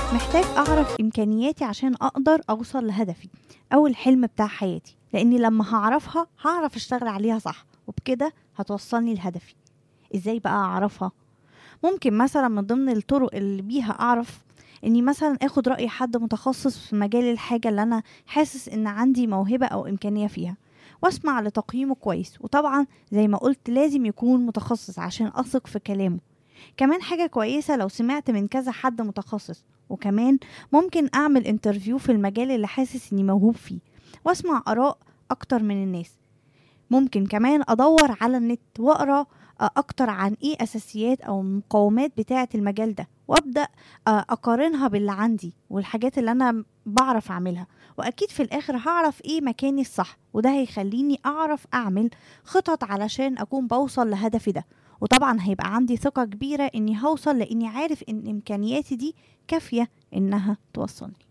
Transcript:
محتاج أعرف إمكانياتي عشان أقدر أوصل لهدفي أو الحلم بتاع حياتي لأني لما هعرفها هعرف أشتغل عليها صح وبكده هتوصلني لهدفي إزاي بقى أعرفها؟ ممكن مثلا من ضمن الطرق اللي بيها أعرف إني مثلا آخد رأي حد متخصص في مجال الحاجة اللي أنا حاسس إن عندي موهبة أو إمكانية فيها واسمع لتقييمه كويس وطبعا زي ما قلت لازم يكون متخصص عشان أثق في كلامه كمان حاجة كويسة لو سمعت من كذا حد متخصص وكمان ممكن أعمل انترفيو في المجال اللي حاسس إني موهوب فيه وأسمع آراء أكتر من الناس ممكن كمان أدور على النت وأقرأ أكتر عن إيه أساسيات أو المقومات بتاعة المجال ده وأبدأ أقارنها باللي عندي والحاجات اللي أنا بعرف أعملها وأكيد في الآخر هعرف إيه مكاني الصح وده هيخليني أعرف أعمل خطط علشان أكون بوصل لهدفي ده وطبعا هيبقى عندي ثقة كبيرة إني هوصل لإني عارف إن إمكانياتي دي كافية إنها توصلني